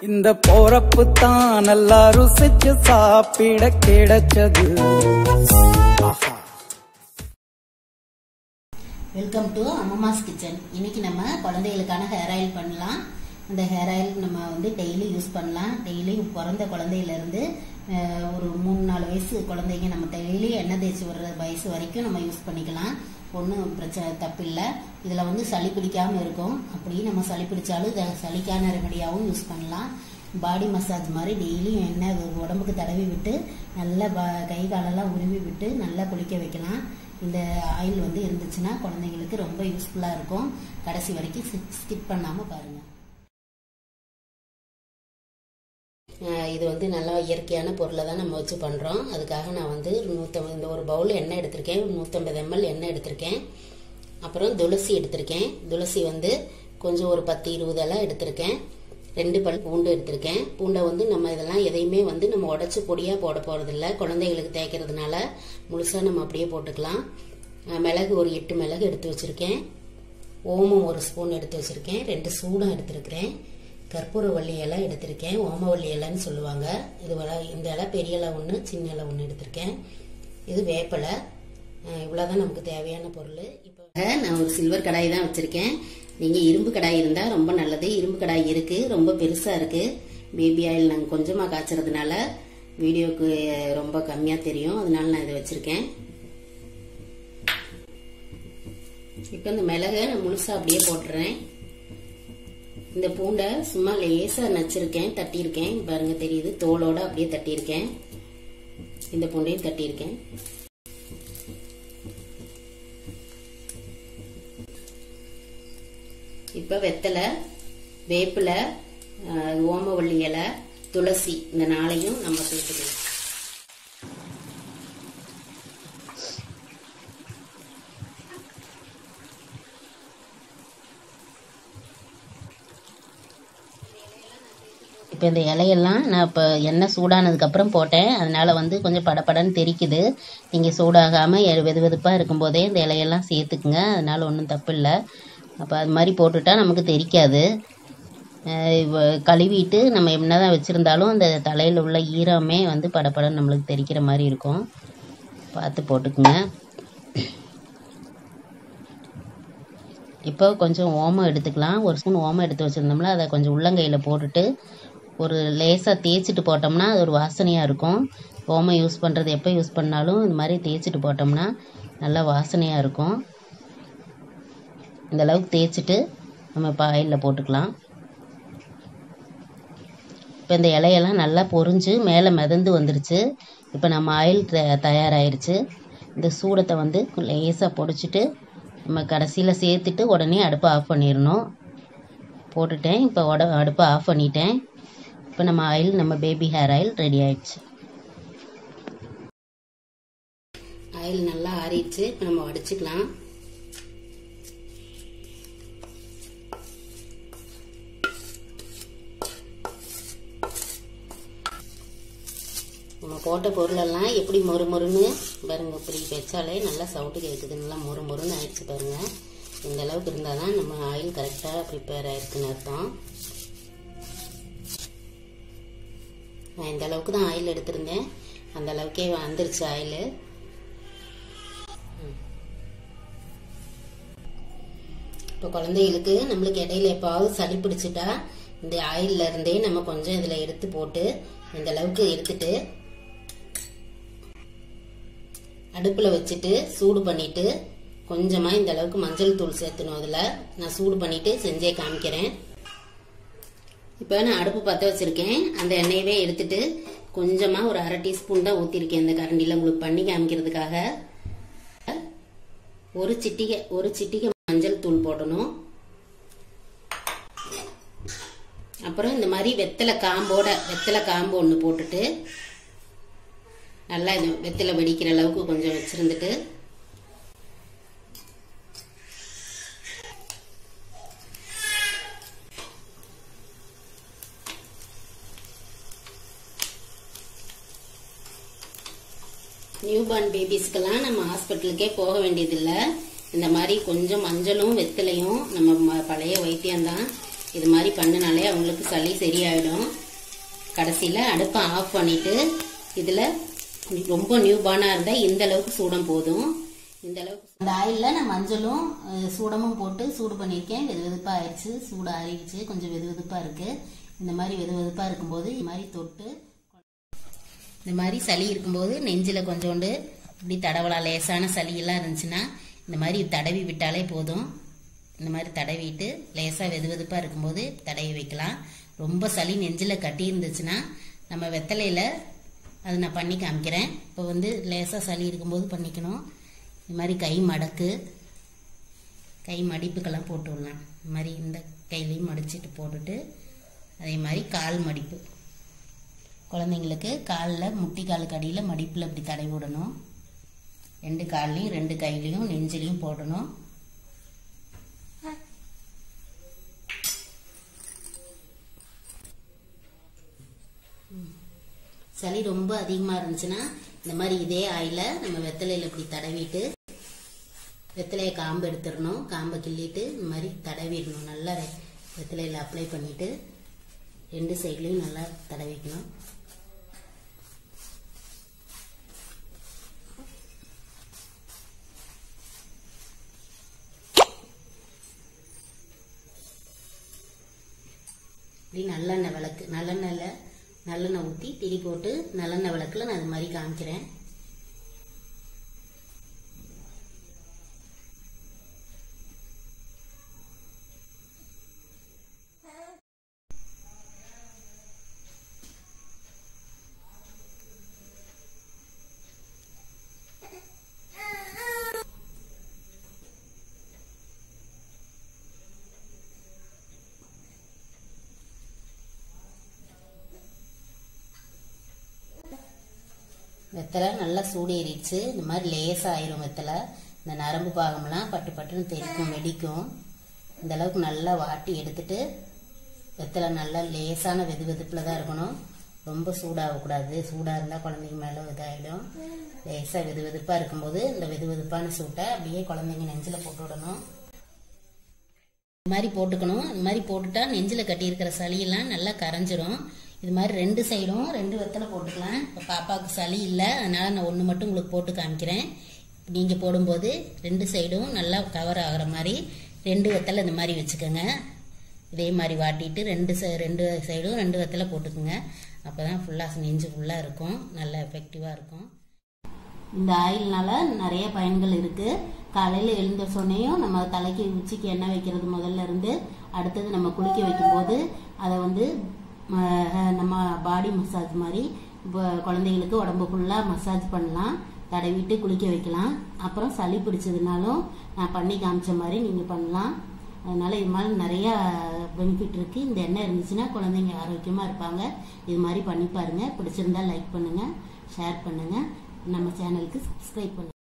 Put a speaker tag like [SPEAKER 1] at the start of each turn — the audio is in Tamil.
[SPEAKER 1] இந்த போறப்பு தான் நல்லா ருசிச்சு சாப்பிட கிடைச்சது ஆஹா
[SPEAKER 2] வெல்கம் டு அம்மம்மாஸ் கிச்சன் இன்னைக்கு நம்ம குழந்தைகளுக்கான ஹேர் ஆயில் பண்ணலாம் அந்த ஹேர் ஆயில் நம்ம வந்து டெய்லி யூஸ் பண்ணலாம் டெய்லி பிறந்த குழந்தையிலேருந்து ஒரு மூணு நாலு வயசு குழந்தைங்க நம்ம டெய்லி எண்ணெய் தேய்ச்சி வர்ற வயசு வரைக்கும் நம்ம யூஸ் பண்ணிக்கலாம் ஒன்றும் பிரச்சனை தப்பில்லை இதில் வந்து சளி பிடிக்காமல் இருக்கும் அப்படி நம்ம சளி பிடிச்சாலும் இதை சளிக்கான ரெமடியாகவும் யூஸ் பண்ணலாம் பாடி மசாஜ் மாதிரி டெய்லியும் எண்ணெய் உடம்புக்கு தடவி விட்டு நல்லா ப- கை காலெல்லாம் உருவி விட்டு நல்லா குளிக்க வைக்கலாம் இந்த ஆயில் வந்து இருந்துச்சுன்னா குழந்தைங்களுக்கு ரொம்ப யூஸ்ஃபுல்லாக இருக்கும் கடைசி வரைக்கும் ஸ்கிப் பண்ணாமல் பாருங்கள் இது வந்து நல்லா இயற்கையான பொருளை தான் நம்ம வச்சு பண்ணுறோம் அதுக்காக நான் வந்து நூற்றம்பது இந்த ஒரு பவுல் எண்ணெய் எடுத்திருக்கேன் நூற்றம்பது எம்எல் எண்ணெய் எடுத்திருக்கேன் அப்புறம் துளசி எடுத்திருக்கேன் துளசி வந்து கொஞ்சம் ஒரு பத்து இருபது எல்லாம் எடுத்திருக்கேன் ரெண்டு பல் பூண்டு எடுத்திருக்கேன் பூண்டை வந்து நம்ம இதெல்லாம் எதையுமே வந்து நம்ம உடச்சி பொடியாக போட போகிறதில்ல குழந்தைகளுக்கு தேய்க்கிறதுனால முழுசாக நம்ம அப்படியே போட்டுக்கலாம் அஹ் மிளகு ஒரு எட்டு மிளகு எடுத்து வச்சுருக்கேன் ஓமம் ஒரு ஸ்பூன் எடுத்து வச்சுருக்கேன் ரெண்டு சூடம் எடுத்திருக்கிறேன் கற்பூரவள்ளி இலை எடுத்திருக்கேன் ஓமவள்ளி இலைன்னு சொல்லுவாங்க இது வள இந்த இலை பெரிய இலை ஒன்று சின்ன இலை ஒன்று எடுத்திருக்கேன் இது வேப்பிலை அஹ் இவ்வளவுதான் நமக்கு தேவையான பொருள் இப்போ நான் ஒரு சில்வர் கடாய் தான் வச்சிருக்கேன் நீங்க இரும்பு கடாய் இருந்தா ரொம்ப நல்லது இரும்பு கடாய் இருக்கு ரொம்ப பெருசா இருக்கு பேபி ஆயில் நாங்கள் கொஞ்சமா காய்ச்சறதுனால வீடியோக்கு ரொம்ப கம்மியா தெரியும் அதனால நான் இதை வச்சிருக்கேன் இப்போ இந்த மிளகை நான் முழுசா அப்படியே போட்டுறேன் இந்த பூண்டை சும்மா லேசா நச்சிருக்கேன் தட்டியிருக்கேன் பாருங்க தெரியுது தோலோட அப்படியே தட்டியிருக்கேன் இந்த பூண்டையும் தட்டியிருக்கேன் இப்போ வெத்தலை வேப்பிலை அஹ், ஓமவள்ளி இலை துளசி இந்த நாளையும் நம்ம சேர்த்துக்கலாம் இப்போ இந்த இலையெல்லாம் நான் இப்போ எண்ணெய் சூடானதுக்கப்புறம் போட்டேன் அதனால வந்து கொஞ்சம் படபடன்னு தெரிக்குது நீங்கள் சூடாகாமல் வெது வெதுப்பாக இருக்கும்போதே இந்த இலையெல்லாம் சேர்த்துக்குங்க அதனால ஒன்றும் தப்பு இல்லை அப்போ அது மாதிரி போட்டுட்டா நமக்கு தெரிக்காது அஹ் இவ- கழுவிட்டு நம்ம என்னதான் வச்சுருந்தாலும் அந்த தலையில் உள்ள ஈரமே வந்து படபடன்னு நம்மளுக்கு தெரிக்கிற மாதிரி இருக்கும் பார்த்து போட்டுக்குங்க இப்போ கொஞ்சம் ஓமம் எடுத்துக்கலாம் ஒரு ஸ்பூன் ஓமம் எடுத்து வச்சுருந்தோம்னா அதை கொஞ்சம் உள்ளங்கையில் போட்டுட்டு ஒரு லேசாக தேய்ச்சிட்டு போட்டோம்னா அது ஒரு வாசனையாக இருக்கும் ஓமம் யூஸ் பண்ணுறது எப்போ யூஸ் பண்ணாலும் இந்த மாதிரி தேய்ச்சிட்டு போட்டோம்னா நல்லா வாசனையாக இருக்கும் இந்த அளவுக்கு தேய்ச்சிட்டு நம்ம இப்போ ஆயிலில் போட்டுக்கலாம் இப்போ இந்த இலையெல்லாம் நல்லா பொரிஞ்சு மேலே மிதந்து வந்துருச்சு இப்போ நம்ம ஆயில் த- தயாராயிருச்சு இந்த சூடத்தை வந்து லேசாக பொடிச்சிட்டு நம்ம கடைசியில் சேர்த்துட்டு உடனே அடுப்பை ஆஃப் பண்ணிடணும் போட்டுட்டேன் இப்போ உட அடுப்பை ஆஃப் பண்ணிட்டேன் இப்போ நம்ம ஆயில் நம்ம பேபி ஹேர் ஆயில் ரெடி ஆயிடுச்சு ஆயில் நல்லா ஆறிடுச்சு இப்போ நம்ம வடிச்சுக்கலாம் நம்ம போட்ட பொருளெல்லாம் எப்படி மொறு மொறுன்னு பாருங்க இப்படி வச்சாலே நல்லா சவுண்டு கேட்குது நல்லா மொறு மொறுன்னு ஆயிடுச்சு பாருங்க இந்த அளவுக்கு இருந்தால் தான் நம்ம ஆயில் கரெக்டாக ப்ரிப்பேர் ஆயிருக்குன்னு அர்த்தம் நான் இந்த அளவுக்கு தான் ஆயில் எடுத்திருந்தேன் அந்த அளவுக்கே வந்துருச்சு ஆயில் இப்போ குழந்தைகளுக்கு நம்மளுக்கு இடையில எப்பாவது சளி பிடிச்சிட்டா இந்த ஆயில்ல இருந்தே நம்ம கொஞ்சம் இதில் எடுத்து போட்டு இந்த அளவுக்கு எடுத்துட்டு அடுப்பில் வச்சுட்டு சூடு பண்ணிட்டு கொஞ்சமாக இந்த அளவுக்கு மஞ்சள் தூள் சேர்த்தணும் அதில் நான் சூடு பண்ணிட்டு செஞ்சே காமிக்கிறேன் இப்போ நான் அடுப்பு பற்ற வச்சிருக்கேன் அந்த எண்ணெயவே எடுத்துட்டு கொஞ்சமாக ஒரு அரை டீஸ்பூன் தான் ஊற்றிருக்கேன் இந்த கரண்டியில் உங்களுக்கு பண்ணி காமிக்கிறதுக்காக ஒரு சிட்டிகை ஒரு சிட்டிகை மஞ்சள் தூள் போடணும் அப்புறம் இந்த மாதிரி வெத்தலை காம்போட வெத்தலை காம்பு ஒன்று போட்டுட்டு நல்லா இந்த வெத்தலை வெடிக்கிற அளவுக்கு கொஞ்சம் வச்சிருந்துட்டு நியூ பார்ன் பேபிஸ்க்கெல்லாம் நம்ம ஹாஸ்பிட்டலுக்கே போக வேண்டியதில்லை இந்த மாதிரி கொஞ்சம் மஞ்சளும் வெத்தலையும் நம்ம ம- பழைய வைத்தியம்தான் இது மாதிரி பண்ணினாலே அவங்களுக்கு சளி சரியாயிடும் கடைசியில் அடுப்பை ஆஃப் பண்ணிட்டு இதில் ரொம்ப நியூபானாக இருந்தால் இந்த அளவுக்கு சூடம் போதும் இந்த அளவுக்கு இந்த ஆயிலில் நான் மஞ்சளும் அஹ், சூடமும் போட்டு சூடு பண்ணியிருக்கேன் வெது வெதுப்பாக ஆயிடுச்சு சூடு ஆறிடுச்சு கொஞ்சம் வெது வெதுப்பாக இருக்குது இந்த மாதிரி வெது வெதுப்பாக இருக்கும்போது இது மாதிரி தொட்டு இந்த மாதிரி சளி இருக்கும்போது நெஞ்சில் கொஞ்சோண்டு இப்படி தடவலாம் லேசான சளியெல்லாம் இருந்துச்சுன்னா இந்த மாதிரி தடவி விட்டாலே போதும் இந்த மாதிரி தடவிட்டு லேசாக வெது வெதுப்பாக இருக்கும்போது தடவி வைக்கலாம் ரொம்ப சளி நெஞ்சில் கட்டி இருந்துச்சுன்னா நம்ம வெத்தலையில் அது நான் பண்ணி காமிக்கிறேன் இப்போ வந்து லேசாக சளி இருக்கும்போது பண்ணிக்கணும் இந்த மாதிரி கை மடக்கு கை மடிப்புக்கெல்லாம் போட்டு விடலாம் இந்த மாதிரி இந்த கையிலையும் மடிச்சிட்டு போட்டுட்டு அதே மாதிரி கால் மடிப்பு குழந்தைங்களுக்கு காலில் முட்டி காலுக்கு அடியில் மடிப்பில் இப்படி தடவி விடணும் ரெண்டு கால்லையும் ரெண்டு கையிலையும் நெஞ்சிலையும் போடணும் ம். சளி ரொம்ப அதிகமாக இருந்துச்சுன்னா இந்த மாதிரி இதே ஆயில நம்ம வெத்தலையில் இப்படி தடவிட்டு வெத்தலையை காம்பு எடுத்துடணும் காம்பை கிள்ளிட்டு இந்த மாதிரி தடவிடணும் நல்லா வெ- வெத்தலையில் அப்ளை பண்ணிட்டு ரெண்டு சைட்லையும் நல்லா தடவிக்கணும் இப்படி நல்லெண்ணெய் விளக்கு நல்லெண்ணெயில் நல்லெண்ணெய் ஊற்றி திரி போட்டு நல்லெண்ணெய் விளக்குல நான் அது மாதிரி காமிக்கிறேன் வெத்தலை நல்லா சூடேறிடுச்சு இந்த மாதிரி லேசாக ஆயிரும் வெத்தலை இந்த நரம்பு பாகம்லாம் பட்டு பட்டுன்னு தெரிக்கும் வெடிக்கும் இந்த அளவுக்கு நல்லா வாட்டி எடுத்துட்டு வெத்தலை நல்லா லேசான வெது வெதுப்பில் தான் இருக்கணும் ரொம்ப சூடாகக்கூடாது சூடாக இருந்தால் குழந்தைங்க மேலே இதாகிடும் லேசாக வெது வெதுப்பாக இருக்கும்போது இந்த வெது வெதுப்பான சூட்டை அப்படியே குழந்தைங்க நெஞ்சில் போட்டு விடணும் இந்த மாதிரி போட்டுக்கணும் இந்த மாதிரி போட்டுட்டா நெஞ்சில் கட்டியிருக்கிற சளியெல்லாம் நல்லா கரைஞ்சிரும் இது மாதிரி ரெண்டு சைடும் ரெண்டு வெத்தலை போட்டுக்கலாம் இப்போ பாப்பாவுக்கு சளி இல்லை அதனால நான் ஒன்று மட்டும் உங்களுக்கு போட்டு காமிக்கிறேன் நீங்கள் போடும்போது ரெண்டு சைடும் நல்லா கவர் ஆகிற மாதிரி ரெண்டு வெத்தலை இந்த மாதிரி வச்சுக்கோங்க இதே மாதிரி வாட்டிட்டு ரெண்டு சை- ரெண்டு சைடும் ரெண்டு வெத்தலை போட்டுக்குங்க அப்போ தான் ஃபுல்லாக நெஞ்சு ஃபுல்லாக இருக்கும் நல்லா எஃபெக்டிவாக இருக்கும் இந்த ஆயில்னால நிறைய பயன்கள் இருக்கு காலையில் எழுந்த சொன்னையும் நம்ம தலைக்கு உச்சிக்கு எண்ணெய் வைக்கிறது முதல்ல இருந்து அடுத்தது நம்ம குளிக்க வைக்கும்போது அதை வந்து ம- நம்ம பாடி மசாஜ் மாதிரி இப்போ குழந்தைங்களுக்கு உடம்பு ஃபுல்லாக மசாஜ் பண்ணலாம் தடவிட்டு குளிக்க வைக்கலாம் அப்புறம் சளி பிடிச்சதுனாலும் நான் பண்ணி காமிச்ச மாதிரி நீங்கள் பண்ணலாம் அதனால இது மாதிரி நிறைய பெனிஃபிட் இருக்கு இந்த எண்ணெய் இருந்துச்சுன்னா குழந்தைங்க ஆரோக்கியமாக இருப்பாங்க இது மாதிரி பண்ணி பாருங்க பிடிச்சிருந்தா லைக் பண்ணுங்க ஷேர் பண்ணுங்க நம்ம சேனலுக்கு சப்ஸ்கிரைப் பண்ணுங்க